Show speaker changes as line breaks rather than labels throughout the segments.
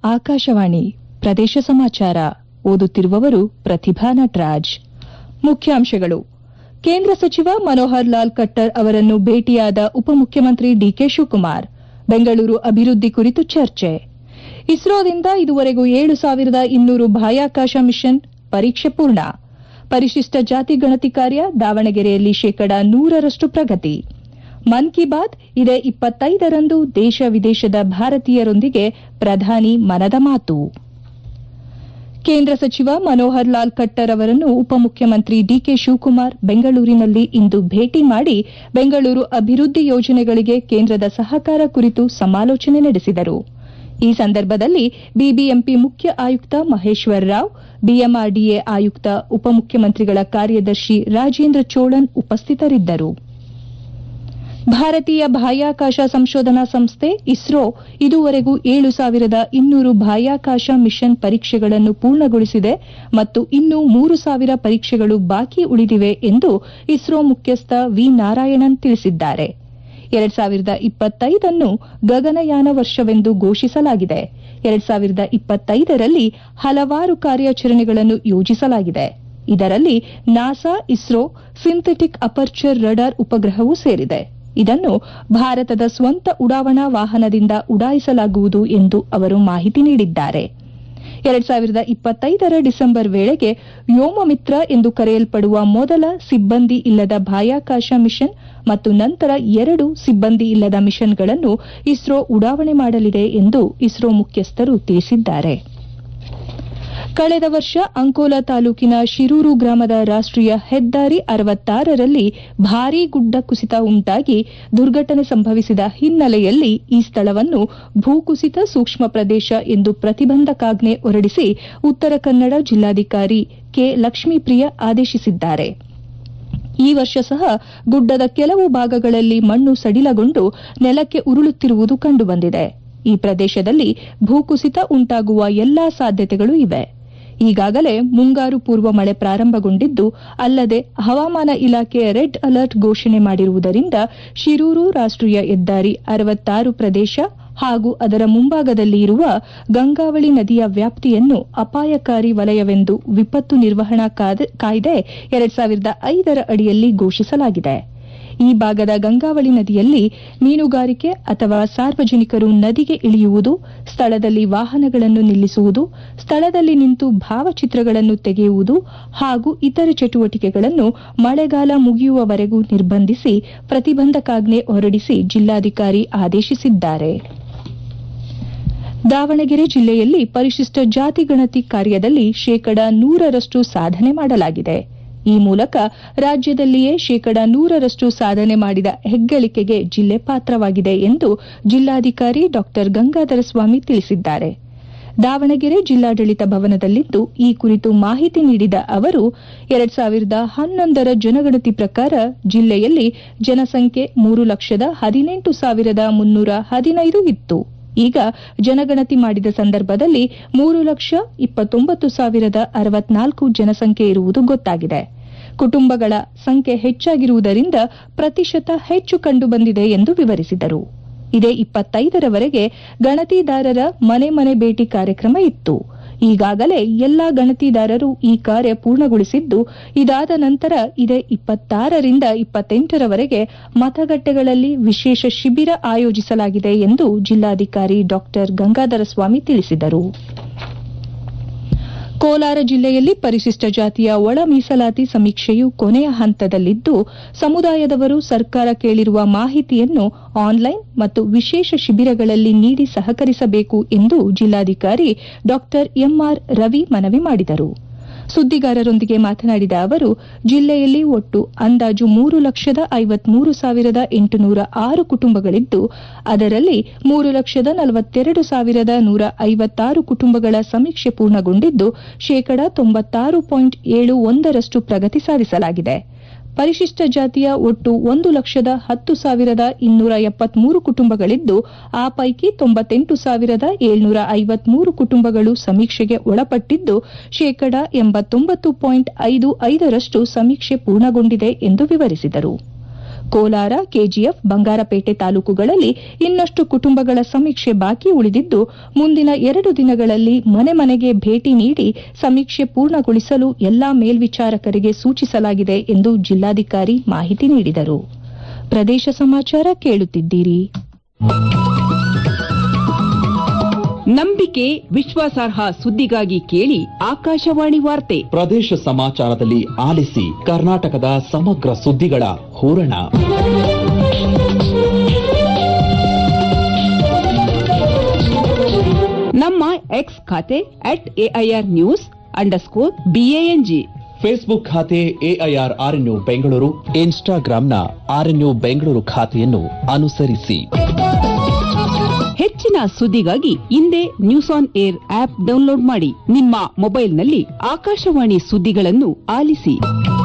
ಆಕಾಶವಾಣಿ ಪ್ರದೇಶ ಸಮಾಚಾರ ಓದುತ್ತಿರುವವರು ಪ್ರತಿಭಾ ನಟರಾಜ್ ಮುಖ್ಯಾಂಶಗಳು ಕೇಂದ್ರ ಸಚಿವ ಮನೋಹರ್ ಲಾಲ್ ಖಟ್ಟರ್ ಅವರನ್ನು ಭೇಟಿಯಾದ ಉಪಮುಖ್ಯಮಂತ್ರಿ ಡಿಕೆ ಶಿವಕುಮಾರ್ ಬೆಂಗಳೂರು ಅಭಿವೃದ್ಧಿ ಕುರಿತು ಚರ್ಚೆ ಇಸ್ರೋದಿಂದ ಇದುವರೆಗೂ ಏಳು ಸಾವಿರದ ಇನ್ನೂರು ಬಾಹ್ಯಾಕಾಶ ಮಿಷನ್ ಪರೀಕ್ಷೆ ಪೂರ್ಣ ಪರಿಶಿಷ್ಟ ಜಾತಿ ಗಣತಿ ಕಾರ್ಯ ದಾವಣಗೆರೆಯಲ್ಲಿ ಶೇಕಡ ನೂರರಷ್ಟು ಪ್ರಗತಿ ಮನ್ ಕಿ ಬಾತ್ ಇದೇ ಇಪ್ಪತ್ತೈದರಂದು ದೇಶ ವಿದೇಶದ ಭಾರತೀಯರೊಂದಿಗೆ ಪ್ರಧಾನಿ ಮನದ ಮಾತು ಕೇಂದ್ರ ಸಚಿವ ಮನೋಹರ್ ಲಾಲ್ ಖಟ್ಟರ್ ಅವರನ್ನು ಉಪಮುಖ್ಯಮಂತ್ರಿ ಡಿಕೆ ಶಿವಕುಮಾರ್ ಬೆಂಗಳೂರಿನಲ್ಲಿ ಇಂದು ಭೇಟಿ ಮಾಡಿ ಬೆಂಗಳೂರು ಅಭಿವೃದ್ಧಿ ಯೋಜನೆಗಳಿಗೆ ಕೇಂದ್ರದ ಸಹಕಾರ ಕುರಿತು ಸಮಾಲೋಚನೆ ನಡೆಸಿದರು ಈ ಸಂದರ್ಭದಲ್ಲಿ ಬಿಬಿಎಂಪಿ ಮುಖ್ಯ ಆಯುಕ್ತ ಮಹೇಶ್ವರ್ ರಾವ್ ಬಿಎಂಆರ್ಡಿಎ ಆಯುಕ್ತ ಉಪಮುಖ್ಯಮಂತ್ರಿಗಳ ಕಾರ್ಯದರ್ಶಿ ರಾಜೇಂದ್ರ ಚೋಳನ್ ಉಪಸ್ಥಿತರಿದ್ದರು ಭಾರತೀಯ ಬಾಹ್ಯಾಕಾಶ ಸಂಶೋಧನಾ ಸಂಸ್ಥೆ ಇಸ್ರೋ ಇದುವರೆಗೂ ಏಳು ಸಾವಿರದ ಇನ್ನೂರು ಬಾಹ್ಯಾಕಾಶ ಮಿಷನ್ ಪರೀಕ್ಷೆಗಳನ್ನು ಪೂರ್ಣಗೊಳಿಸಿದೆ ಮತ್ತು ಇನ್ನೂ ಮೂರು ಸಾವಿರ ಪರೀಕ್ಷೆಗಳು ಬಾಕಿ ಉಳಿದಿವೆ ಎಂದು ಇಸ್ರೋ ಮುಖ್ಯಸ್ಥ ವಿ ನಾರಾಯಣನ್ ತಿಳಿಸಿದ್ದಾರೆ ಎರಡ್ ಸಾವಿರದ ಇಪ್ಪತ್ತೈದನ್ನು ಗಗನಯಾನ ವರ್ಷವೆಂದು ಘೋಷಿಸಲಾಗಿದೆ ಎರಡ್ ಸಾವಿರದ ಇಪ್ಪತ್ತೈದರಲ್ಲಿ ಹಲವಾರು ಕಾರ್ಯಾಚರಣೆಗಳನ್ನು ಯೋಜಿಸಲಾಗಿದೆ ಇದರಲ್ಲಿ NASA ISRO synthetic aperture radar ಉಪಗ್ರಹವೂ ಸೇರಿದೆ ಇದನ್ನು ಭಾರತದ ಸ್ವಂತ ಉಡಾವಣಾ ವಾಹನದಿಂದ ಉಡಾಯಿಸಲಾಗುವುದು ಎಂದು ಅವರು ಮಾಹಿತಿ ನೀಡಿದ್ದಾರೆ ಎರಡ್ ಸಾವಿರದ ಇಪ್ಪತ್ತೈದರ ಡಿಸೆಂಬರ್ ವೇಳೆಗೆ ವ್ಯೋಮಮಿತ್ರ ಎಂದು ಕರೆಯಲ್ಪಡುವ ಮೊದಲ ಸಿಬ್ಬಂದಿ ಇಲ್ಲದ ಬಾಹ್ಯಾಕಾಶ ಮಿಷನ್ ಮತ್ತು ನಂತರ ಎರಡು ಸಿಬ್ಬಂದಿ ಇಲ್ಲದ ಮಿಷನ್ಗಳನ್ನು ಇಸ್ರೋ ಉಡಾವಣೆ ಮಾಡಲಿದೆ ಎಂದು ಇಸ್ರೋ ಮುಖ್ಯಸ್ಥರು ತಿಳಿಸಿದ್ದಾರೆ ಕಳೆದ ವರ್ಷ ಅಂಕೋಲಾ ತಾಲೂಕಿನ ಶಿರೂರು ಗ್ರಾಮದ ರಾಷ್ಟೀಯ ಹೆದ್ದಾರಿ ಅರವತ್ತಾರರಲ್ಲಿ ಭಾರೀ ಗುಡ್ಡ ಕುಸಿತ ಉಂಟಾಗಿ ದುರ್ಘಟನೆ ಸಂಭವಿಸಿದ ಹಿನ್ನೆಲೆಯಲ್ಲಿ ಈ ಸ್ಥಳವನ್ನು ಭೂಕುಸಿತ ಸೂಕ್ಷ್ಮ ಪ್ರದೇಶ ಎಂದು ಪ್ರತಿಬಂಧಕಾಜ್ಞೆ ಹೊರಡಿಸಿ ಉತ್ತರ ಕನ್ನಡ ಜಿಲ್ಲಾಧಿಕಾರಿ ಕೆ ಲಕ್ಷ್ಮೀಪ್ರಿಯ ಆದೇಶಿಸಿದ್ದಾರೆ ಈ ವರ್ಷ ಸಹ ಗುಡ್ಡದ ಕೆಲವು ಭಾಗಗಳಲ್ಲಿ ಮಣ್ಣು ಸಡಿಲಗೊಂಡು ನೆಲಕ್ಕೆ ಉರುಳುತ್ತಿರುವುದು ಕಂಡುಬಂದಿದೆ ಈ ಪ್ರದೇಶದಲ್ಲಿ ಭೂಕುಸಿತ ಉಂಟಾಗುವ ಎಲ್ಲಾ ಸಾಧ್ಯತೆಗಳು ಇವೆ ಈಗಾಗಲೇ ಮುಂಗಾರು ಪೂರ್ವ ಮಳೆ ಪ್ರಾರಂಭಗೊಂಡಿದ್ದು ಅಲ್ಲದೆ ಹವಾಮಾನ ಇಲಾಖೆ ರೆಡ್ ಅಲರ್ಟ್ ಘೋಷಣೆ ಮಾಡಿರುವುದರಿಂದ ಶಿರೂರು ರಾಷ್ಟೀಯ ಹೆದ್ದಾರಿ ಅರವತ್ತಾರು ಪ್ರದೇಶ ಹಾಗೂ ಅದರ ಮುಂಭಾಗದಲ್ಲಿ ಇರುವ ಗಂಗಾವಳಿ ನದಿಯ ವ್ಯಾಪ್ತಿಯನ್ನು ಅಪಾಯಕಾರಿ ವಲಯವೆಂದು ವಿಪತ್ತು ನಿರ್ವಹಣಾ ಕಾಯ್ದೆ ಎರಡ್ ಸಾವಿರದ ಐದರ ಅಡಿಯಲ್ಲಿ ಘೋಷಿಸಲಾಗಿದೆ ಈ ಭಾಗದ ಗಂಗಾವಳಿ ನದಿಯಲ್ಲಿ ಮೀನುಗಾರಿಕೆ ಅಥವಾ ಸಾರ್ವಜನಿಕರು ನದಿಗೆ ಇಳಿಯುವುದು ಸ್ಥಳದಲ್ಲಿ ವಾಹನಗಳನ್ನು ನಿಲ್ಲಿಸುವುದು ಸ್ಥಳದಲ್ಲಿ ನಿಂತು ಭಾವಚಿತ್ರಗಳನ್ನು ತೆಗೆಯುವುದು ಹಾಗೂ ಇತರೆ ಚಟುವಟಿಕೆಗಳನ್ನು ಮಳೆಗಾಲ ಮುಗಿಯುವವರೆಗೂ ನಿರ್ಬಂಧಿಸಿ ಪ್ರತಿಬಂಧಕಾಜ್ಞೆ ಹೊರಡಿಸಿ ಜಿಲ್ಲಾಧಿಕಾರಿ ಆದೇಶಿಸಿದ್ದಾರೆ ದಾವಣಗೆರೆ ಜಿಲ್ಲೆಯಲ್ಲಿ ಪರಿಶಿಷ್ಟ ಜಾತಿ ಗಣತಿ ಕಾರ್ಯದಲ್ಲಿ ಶೇಕಡ ನೂರರಷ್ಟು ಸಾಧನೆ ಮಾಡಲಾಗಿದೆ ಈ ಮೂಲಕ ರಾಜ್ಯದಲ್ಲಿಯೇ ಶೇಕಡ ನೂರರಷ್ಟು ಸಾಧನೆ ಮಾಡಿದ ಹೆಗ್ಗಳಿಕೆಗೆ ಜಿಲ್ಲೆ ಪಾತ್ರವಾಗಿದೆ ಎಂದು ಜಿಲ್ಲಾಧಿಕಾರಿ ಡಾ ಗಂಗಾಧರ ಸ್ವಾಮಿ ತಿಳಿಸಿದ್ದಾರೆ ದಾವಣಗೆರೆ ಜಿಲ್ಲಾಡಳಿತ ಭವನದಲ್ಲಿಂದು ಈ ಕುರಿತು ಮಾಹಿತಿ ನೀಡಿದ ಅವರು ಎರಡ್ ಸಾವಿರದ ಹನ್ನೊಂದರ ಜನಗಣತಿ ಪ್ರಕಾರ ಜಿಲ್ಲೆಯಲ್ಲಿ ಜನಸಂಖ್ಯೆ ಮೂರು ಲಕ್ಷದ ಹದಿನೆಂಟು ಸಾವಿರದ ಮುನ್ನೂರ ಹದಿನೈದು ಇತ್ತು ಈಗ ಜನಗಣತಿ ಮಾಡಿದ ಸಂದರ್ಭದಲ್ಲಿ ಮೂರು ಲಕ್ಷ ಇಪ್ಪತ್ತೊಂಬತ್ತು ಸಾವಿರದ ಅರವತ್ನಾಲ್ಕು ಜನಸಂಖ್ಯೆ ಇರುವುದು ಗೊತ್ತಾಗಿದೆ ಕುಟುಂಬಗಳ ಸಂಖ್ಯೆ ಹೆಚ್ಚಾಗಿರುವುದರಿಂದ ಪ್ರತಿಶತ ಹೆಚ್ಚು ಕಂಡುಬಂದಿದೆ ಎಂದು ವಿವರಿಸಿದರು ಇದೇ ಇಪ್ಪತ್ತೈದರವರೆಗೆ ಗಣತಿದಾರರ ಮನೆ ಮನೆ ಭೇಟಿ ಕಾರ್ಯಕ್ರಮ ಇತ್ತು ಈಗಾಗಲೇ ಎಲ್ಲಾ ಗಣತಿದಾರರು ಈ ಕಾರ್ಯ ಪೂರ್ಣಗೊಳಿಸಿದ್ದು ಇದಾದ ನಂತರ ಇದೇ ಇಪ್ಪತ್ತಾರರಿಂದ ಇಪ್ಪತ್ತೆಂಟರವರೆಗೆ ಮತಗಟ್ಟೆಗಳಲ್ಲಿ ವಿಶೇಷ ಶಿಬಿರ ಆಯೋಜಿಸಲಾಗಿದೆ ಎಂದು ಜಿಲ್ಲಾಧಿಕಾರಿ ಡಾ ಗಂಗಾಧರ ಸ್ವಾಮಿ ತಿಳಿಸಿದರು ಕೋಲಾರ ಜಿಲ್ಲೆಯಲ್ಲಿ ಪರಿಶಿಷ್ಟ ಜಾತಿಯ ಒಳ ಮೀಸಲಾತಿ ಸಮೀಕ್ಷೆಯು ಕೊನೆಯ ಹಂತದಲ್ಲಿದ್ದು ಸಮುದಾಯದವರು ಸರ್ಕಾರ ಕೇಳಿರುವ ಮಾಹಿತಿಯನ್ನು ಆನ್ಲೈನ್ ಮತ್ತು ವಿಶೇಷ ಶಿಬಿರಗಳಲ್ಲಿ ನೀಡಿ ಸಹಕರಿಸಬೇಕು ಎಂದು ಜಿಲ್ಲಾಧಿಕಾರಿ ಡಾ ಎಂಆರ್ ರವಿ ಮನವಿ ಮಾಡಿದರು ಸುದ್ದಿಗಾರರೊಂದಿಗೆ ಮಾತನಾಡಿದ ಅವರು ಜಿಲ್ಲೆಯಲ್ಲಿ ಒಟ್ಟು ಅಂದಾಜು ಮೂರು ಲಕ್ಷದ ಐವತ್ಮೂರು ಸಾವಿರದ ಎಂಟುನೂರ ಆರು ಕುಟುಂಬಗಳಿದ್ದು ಅದರಲ್ಲಿ ಮೂರು ಲಕ್ಷದ ನಲವತ್ತೆರಡು ಸಾವಿರದ ನೂರ ಐವತ್ತಾರು ಕುಟುಂಬಗಳ ಸಮೀಕ್ಷೆ ಪೂರ್ಣಗೊಂಡಿದ್ದು ಶೇಕಡ ತೊಂಬತ್ತಾರು ಪಾಯಿಂಟ್ ಏಳು ಒಂದರಷ್ಟು ಪ್ರಗತಿ ಸಾಧಿಸಲಾಗಿದೆ ಪರಿಶಿಷ್ಟ ಜಾತಿಯ ಒಟ್ಟು ಒಂದು ಲಕ್ಷದ ಹತ್ತು ಸಾವಿರದ ಇನ್ನೂರ ಎಪ್ಪತ್ಮೂರು ಕುಟುಂಬಗಳಿದ್ದು ಆ ಪೈಕಿ ತೊಂಬತ್ತೆಂಟು ಸಾವಿರದ ಏಳ್ನೂರ ಐವತ್ಮೂರು ಕುಟುಂಬಗಳು ಸಮೀಕ್ಷೆಗೆ ಒಳಪಟ್ಟಿದ್ದು ಶೇಕಡ ಎಂಬತ್ತೊಂಬತ್ತು ಪಾಯಿಂಟ್ ಐದು ಐದರಷ್ಟು ಸಮೀಕ್ಷೆ ಪೂರ್ಣಗೊಂಡಿದೆ ಎಂದು ವಿವರಿಸಿದರು ಕೋಲಾರ ಕೆಜಿಎಫ್ ಬಂಗಾರಪೇಟೆ ತಾಲೂಕುಗಳಲ್ಲಿ ಇನ್ನಷ್ಟು ಕುಟುಂಬಗಳ ಸಮೀಕ್ಷೆ ಬಾಕಿ ಉಳಿದಿದ್ದು ಮುಂದಿನ ಎರಡು ದಿನಗಳಲ್ಲಿ ಮನೆ ಮನೆಗೆ ಭೇಟಿ ನೀಡಿ ಸಮೀಕ್ಷೆ ಪೂರ್ಣಗೊಳಿಸಲು ಎಲ್ಲಾ ಮೇಲ್ವಿಚಾರಕರಿಗೆ ಸೂಚಿಸಲಾಗಿದೆ ಎಂದು ಜಿಲ್ಲಾಧಿಕಾರಿ ಮಾಹಿತಿ ನೀಡಿದರು ಪ್ರದೇಶ ಸಮಾಚಾರ ಕೇಳುತ್ತಿದ್ದೀರಿ
ನಂಬಿಕೆ ವಿಶ್ವಾಸಾರ್ಹ ಸುದ್ದಿಗಾಗಿ ಕೇಳಿ ಆಕಾಶವಾಣಿ ವಾರ್ತೆ
ಪ್ರದೇಶ ಸಮಾಚಾರದಲ್ಲಿ ಆಲಿಸಿ ಕರ್ನಾಟಕದ ಸಮಗ್ರ ಸುದ್ದಿಗಳ ಹೂರಣ
ನಮ್ಮ ಎಕ್ಸ್ ಖಾತೆ at AIR news underscore BANG
Facebook ಖಾತೆ ಎಐಆರ್ ಆರ್ಎನ್ಯು ಬೆಂಗಳೂರು ಇನ್ಸ್ಟಾಗ್ರಾಂನ ಆರ್ಎನ್ಯು ಬೆಂಗಳೂರು ಖಾತೆಯನ್ನು ಅನುಸರಿಸಿ
ಹೆಚ್ಚಿನ ಸುದ್ದಿಗಾಗಿ ಹಿಂದೆ news on air app download ಮಾಡಿ ನಿಮ್ಮ ಮೊಬೈಲ್ನಲ್ಲಿ ಆಕಾಶವಾಣಿ ಸುದ್ದಿಗಳನ್ನು ಆಲಿಸಿ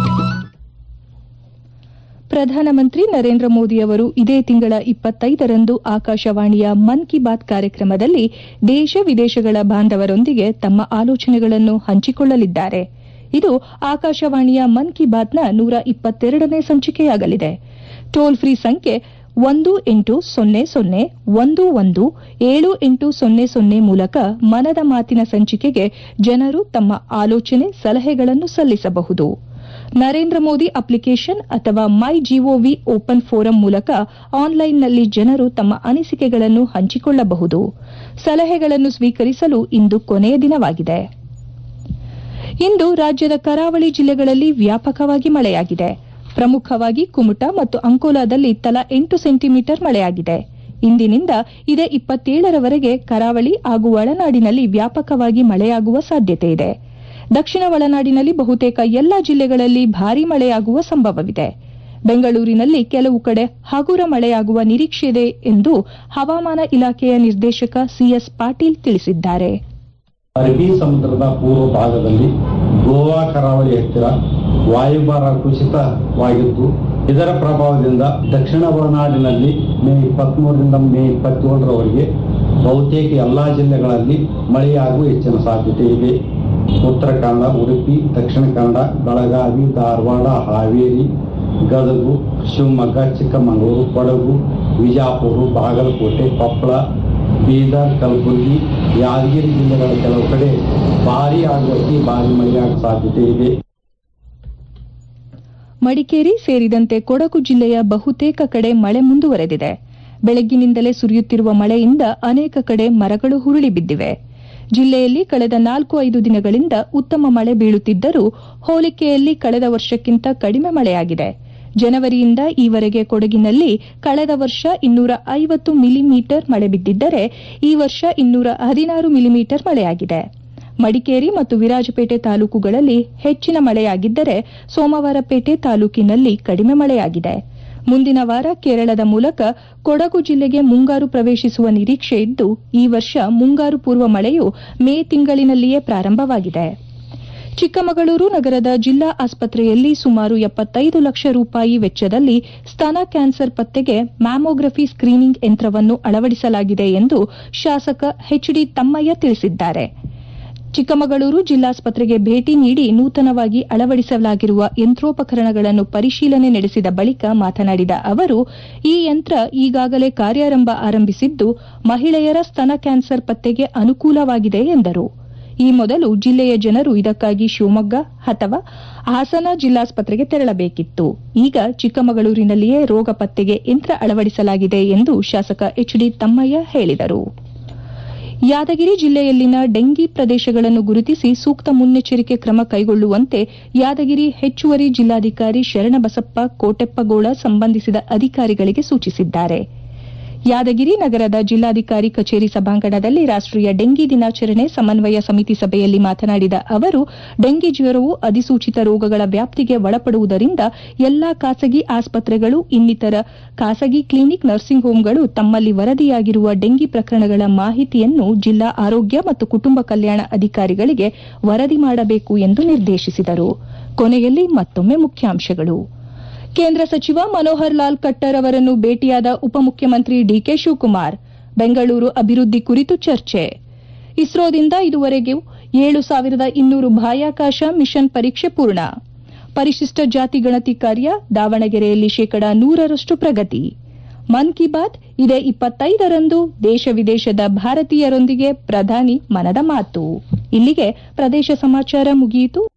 ಪ್ರಧಾನಮಂತ್ರಿ ನರೇಂದ್ರ ಮೋದಿ ಅವರು ಇದೇ ತಿಂಗಳ ಇಪ್ಪತ್ತೈದರಂದು ಆಕಾಶವಾಣಿಯ ಮನ್ ಕಿ ಬಾತ್ ಕಾರ್ಯಕ್ರಮದಲ್ಲಿ ದೇಶ ವಿದೇಶಗಳ ಬಾಂಧವರೊಂದಿಗೆ ತಮ್ಮ ಆಲೋಚನೆಗಳನ್ನು ಹಂಚಿಕೊಳ್ಳಲಿದ್ದಾರೆ ಇದು ಆಕಾಶವಾಣಿಯ ಮನ್ ಕಿ ಬಾತ್ನ ನೂರ ಇಪ್ಪತ್ತೆರಡನೇ ಸಂಚಿಕೆಯಾಗಲಿದೆ ಟೋಲ್ ಫ್ರೀ ಸಂಖ್ಯೆ ಒಂದು ಎಂಟು ಸೊನ್ನೆ ಸೊನ್ನೆ ಒಂದು ಒಂದು ಏಳು ಎಂಟು ಸೊನ್ನೆ ಸೊನ್ನೆ ಮೂಲಕ ಮನದ ಮಾತಿನ ಸಂಚಿಕೆಗೆ ಜನರು ತಮ್ಮ ಆಲೋಚನೆ ಸಲಹೆಗಳನ್ನು ಸಲ್ಲಿಸಬಹುದು ನರೇಂದ್ರ ಮೋದಿ ಅಪ್ಲಿಕೇಶನ್ ಅಥವಾ ಮೈ ಜಿಒವಿ ಓಪನ್ ಫೋರಂ ಮೂಲಕ ಆನ್ಲೈನ್ನಲ್ಲಿ ಜನರು ತಮ್ಮ ಅನಿಸಿಕೆಗಳನ್ನು ಹಂಚಿಕೊಳ್ಳಬಹುದು ಸಲಹೆಗಳನ್ನು ಸ್ವೀಕರಿಸಲು ಇಂದು ಕೊನೆಯ ದಿನವಾಗಿದೆ ಇಂದು ರಾಜ್ಯದ ಕರಾವಳಿ ಜಿಲ್ಲೆಗಳಲ್ಲಿ ವ್ಯಾಪಕವಾಗಿ ಮಳೆಯಾಗಿದೆ ಪ್ರಮುಖವಾಗಿ ಕುಮಟಾ ಮತ್ತು ಅಂಕೋಲಾದಲ್ಲಿ ತಲಾ ಎಂಟು ಸೆಂಟಿಮೀಟರ್ ಮಳೆಯಾಗಿದೆ ಇಂದಿನಿಂದ ಇದೇ ಇಪ್ಪತ್ತೇಳರವರೆಗೆ ಕರಾವಳಿ ಹಾಗೂ ಒಳನಾಡಿನಲ್ಲಿ ವ್ಯಾಪಕವಾಗಿ ಮಳೆಯಾಗುವ ಸಾಧ್ಯತೆ ಇದೆ ದಕ್ಷಿಣ ಒಳನಾಡಿನಲ್ಲಿ ಬಹುತೇಕ ಎಲ್ಲಾ ಜಿಲ್ಲೆಗಳಲ್ಲಿ ಭಾರೀ ಮಳೆಯಾಗುವ ಸಂಭವವಿದೆ ಬೆಂಗಳೂರಿನಲ್ಲಿ ಕೆಲವು ಕಡೆ ಹಗುರ ಮಳೆಯಾಗುವ ನಿರೀಕ್ಷೆಯಿದೆ ಎಂದು ಹವಾಮಾನ ಇಲಾಖೆಯ ನಿರ್ದೇಶಕ ಸಿಎಸ್ ಪಾಟೀಲ್ ತಿಳಿಸಿದ್ದಾರೆ
ಅರಬ್ಬಿ ಸಮುದ್ರದ ಪೂರ್ವ ಭಾಗದಲ್ಲಿ ಗೋವಾ ಕರಾವಳಿ ಹತ್ತಿರ ವಾಯುಭಾರ ಕುಸಿತವಾಗಿದ್ದು ಇದರ ಪ್ರಭಾವದಿಂದ ದಕ್ಷಿಣ ಒಳನಾಡಿನಲ್ಲಿ ಮೇ ಇಪ್ಪತ್ಮೂರರಿಂದ ಮೇ ಇಪ್ಪತ್ತೇಳರವರೆಗೆ ಬಹುತೇಕ ಎಲ್ಲಾ ಜಿಲ್ಲೆಗಳಲ್ಲಿ ಮಳೆಯಾಗುವ ಹೆಚ್ಚಿನ ಸಾಧ್ಯತೆ ಇದೆ ಉತ್ತರ ಕನ್ನಡ ಉಡುಪಿ ದಕ್ಷಿಣ ಕನ್ನಡ ಬೆಳಗಾವಿ ಧಾರವಾಡ ಹಾವೇರಿ ಗದಗು ಶಿವಮೊಗ್ಗ ಚಿಕ್ಕಮಗಳೂರು ಕೊಡಗು ವಿಜಾಪುರ ಬಾಗಲಕೋಟೆ ಕೊಪ್ಪಳ ಬೀದರ್ ಕಲಬುರಗಿ ಯಾದಗಿರಿ ಜಿಲ್ಲೆಗಳ ಕೆಲವು ಕಡೆ ಭಾರೀ ಹಾಗೂ ಅತಿ ಭಾರೀ ಮಳೆಯಾಗುವ ಸಾಧ್ಯತೆ ಇದೆ
ಮಡಿಕೇರಿ ಸೇರಿದಂತೆ ಕೊಡಗು ಜಿಲ್ಲೆಯ ಬಹುತೇಕ ಕಡೆ ಮಳೆ ಮುಂದುವರೆದಿದೆ ಬೆಳಗ್ಗಿನಿಂದಲೇ ಸುರಿಯುತ್ತಿರುವ ಮಳೆಯಿಂದ ಅನೇಕ ಕಡೆ ಮರಗಳು ಹುರುಳಿ ಬಿದ್ದಿವೆ ಜಿಲ್ಲೆಯಲ್ಲಿ ಕಳೆದ ನಾಲ್ಕು ಐದು ದಿನಗಳಿಂದ ಉತ್ತಮ ಮಳೆ ಬೀಳುತ್ತಿದ್ದರೂ ಹೋಲಿಕೆಯಲ್ಲಿ ಕಳೆದ ವರ್ಷಕ್ಕಿಂತ ಕಡಿಮೆ ಮಳೆಯಾಗಿದೆ ಜನವರಿಯಿಂದ ಈವರೆಗೆ ಕೊಡಗಿನಲ್ಲಿ ಕಳೆದ ವರ್ಷ ಇನ್ನೂರ ಐವತ್ತು ಮಿಲಿಮೀಟರ್ ಮಳೆ ಬಿದ್ದಿದ್ದರೆ ಈ ವರ್ಷ ಇನ್ನೂರ ಹದಿನಾರು ಮಿಲಿಮೀಟರ್ ಮಳೆಯಾಗಿದೆ ಮಡಿಕೇರಿ ಮತ್ತು ವಿರಾಜಪೇಟೆ ತಾಲೂಕುಗಳಲ್ಲಿ ಹೆಚ್ಚಿನ ಮಳೆಯಾಗಿದ್ದರೆ ಸೋಮವಾರಪೇಟೆ ತಾಲೂಕಿನಲ್ಲಿ ಕಡಿಮೆ ಮಳೆಯಾಗಿದೆ ಮುಂದಿನ ವಾರ ಕೇರಳದ ಮೂಲಕ ಕೊಡಗು ಜಿಲ್ಲೆಗೆ ಮುಂಗಾರು ಪ್ರವೇಶಿಸುವ ನಿರೀಕ್ಷೆ ಇದ್ದು ಈ ವರ್ಷ ಮುಂಗಾರು ಪೂರ್ವ ಮಳೆಯು ಮೇ ತಿಂಗಳಿನಲ್ಲಿಯೇ ಪ್ರಾರಂಭವಾಗಿದೆ ಚಿಕ್ಕಮಗಳೂರು ನಗರದ ಜಿಲ್ಲಾ ಆಸ್ಪತ್ರೆಯಲ್ಲಿ ಸುಮಾರು ಎಪ್ಪತ್ತೈದು ಲಕ್ಷ ರೂಪಾಯಿ ವೆಚ್ಚದಲ್ಲಿ ಸ್ತನ ಕ್ಯಾನ್ಸರ್ ಪತ್ತೆಗೆ ಮ್ಯಾಮೋಗ್ರಫಿ ಸ್ಕ್ರೀನಿಂಗ್ ಯಂತ್ರವನ್ನು ಅಳವಡಿಸಲಾಗಿದೆ ಎಂದು ಶಾಸಕ ಎಚ್ಡಿ ತಮ್ಮಯ್ಯ ತಿಳಿಸಿದ್ದಾರೆ ಚಿಕ್ಕಮಗಳೂರು ಜಿಲ್ಲಾಸ್ಪತ್ರೆಗೆ ಭೇಟಿ ನೀಡಿ ನೂತನವಾಗಿ ಅಳವಡಿಸಲಾಗಿರುವ ಯಂತ್ರೋಪಕರಣಗಳನ್ನು ಪರಿಶೀಲನೆ ನಡೆಸಿದ ಬಳಿಕ ಮಾತನಾಡಿದ ಅವರು ಈ ಯಂತ್ರ ಈಗಾಗಲೇ ಕಾರ್ಯಾರಂಭ ಆರಂಭಿಸಿದ್ದು ಮಹಿಳೆಯರ ಸ್ತನ ಕ್ಯಾನ್ಸರ್ ಪತ್ತೆಗೆ ಅನುಕೂಲವಾಗಿದೆ ಎಂದರು ಈ ಮೊದಲು ಜಿಲ್ಲೆಯ ಜನರು ಇದಕ್ಕಾಗಿ ಶಿವಮೊಗ್ಗ ಅಥವಾ ಹಾಸನ ಜಿಲ್ಲಾಸ್ಪತ್ರೆಗೆ ತೆರಳಬೇಕಿತ್ತು ಈಗ ಚಿಕ್ಕಮಗಳೂರಿನಲ್ಲಿಯೇ ರೋಗ ಪತ್ತೆಗೆ ಯಂತ್ರ ಅಳವಡಿಸಲಾಗಿದೆ ಎಂದು ಶಾಸಕ ಎಚ್ಡಿ ತಮ್ಮಯ್ಯ ಹೇಳಿದರು ಯಾದಗಿರಿ ಜಿಲ್ಲೆಯಲ್ಲಿನ ಡೆಂಗಿ ಪ್ರದೇಶಗಳನ್ನು ಗುರುತಿಸಿ ಸೂಕ್ತ ಮುನ್ನೆಚ್ಚರಿಕೆ ಕ್ರಮ ಕೈಗೊಳ್ಳುವಂತೆ ಯಾದಗಿರಿ ಹೆಚ್ಚುವರಿ ಜಿಲ್ಲಾಧಿಕಾರಿ ಶರಣಬಸಪ್ಪ ಕೋಟೆಪ್ಪಗೋಳ ಸಂಬಂಧಿಸಿದ ಅಧಿಕಾರಿಗಳಿಗೆ ಸೂಚಿಸಿದ್ದಾರೆ ಯಾದಗಿರಿ ನಗರದ ಜಿಲ್ಲಾಧಿಕಾರಿ ಕಚೇರಿ ಸಭಾಂಗಣದಲ್ಲಿ ರಾಷ್ಟೀಯ ಡೆಂಗಿ ದಿನಾಚರಣೆ ಸಮನ್ವಯ ಸಮಿತಿ ಸಭೆಯಲ್ಲಿ ಮಾತನಾಡಿದ ಅವರು ಡೆಂಗಿ ಜ್ವರವು ಅಧಿಸೂಚಿತ ರೋಗಗಳ ವ್ಯಾಪ್ತಿಗೆ ಒಳಪಡುವುದರಿಂದ ಎಲ್ಲಾ ಖಾಸಗಿ ಆಸ್ಪತ್ರೆಗಳು ಇನ್ನಿತರ ಖಾಸಗಿ ಕ್ಲಿನಿಕ್ ನರ್ಸಿಂಗ್ ಹೋಂಗಳು ತಮ್ಮಲ್ಲಿ ವರದಿಯಾಗಿರುವ ಡೆಂಗಿ ಪ್ರಕರಣಗಳ ಮಾಹಿತಿಯನ್ನು ಜಿಲ್ಲಾ ಆರೋಗ್ಯ ಮತ್ತು ಕುಟುಂಬ ಕಲ್ಯಾಣ ಅಧಿಕಾರಿಗಳಿಗೆ ವರದಿ ಮಾಡಬೇಕು ಎಂದು ನಿರ್ದೇಶಿಸಿದರು ಕೊನೆಯಲ್ಲಿ ಮತ್ತೊಮ್ಮೆ ಮುಖ್ಯಾಂಶಗಳು ಕೇಂದ್ರ ಸಚಿವ ಮನೋಹರ್ ಲಾಲ್ ಖಟ್ಟರ್ ಅವರನ್ನು ಭೇಟಿಯಾದ ಉಪಮುಖ್ಯಮಂತ್ರಿ ಡಿಕೆ ಶಿವಕುಮಾರ್ ಬೆಂಗಳೂರು ಅಭಿವೃದ್ಧಿ ಕುರಿತು ಚರ್ಚೆ ಇಸ್ರೋದಿಂದ ಇದುವರೆಗೂ ಏಳು ಸಾವಿರದ ಇನ್ನೂರು ಬಾಹ್ಯಾಕಾಶ ಮಿಷನ್ ಪರೀಕ್ಷೆ ಪೂರ್ಣ ಪರಿಶಿಷ್ಟ ಜಾತಿ ಗಣತಿ ಕಾರ್ಯ ದಾವಣಗೆರೆಯಲ್ಲಿ ಶೇಕಡಾ ನೂರರಷ್ಟು ಪ್ರಗತಿ ಮನ್ ಕಿ ಬಾತ್ ಇದೇ ಇಪ್ಪತ್ತೈದರಂದು ದೇಶ ವಿದೇಶದ ಭಾರತೀಯರೊಂದಿಗೆ ಪ್ರಧಾನಿ ಮನದ ಮಾತು ಇಲ್ಲಿಗೆ ಪ್ರದೇಶ ಸಮಾಚಾರ ಮುಗಿಯಿತು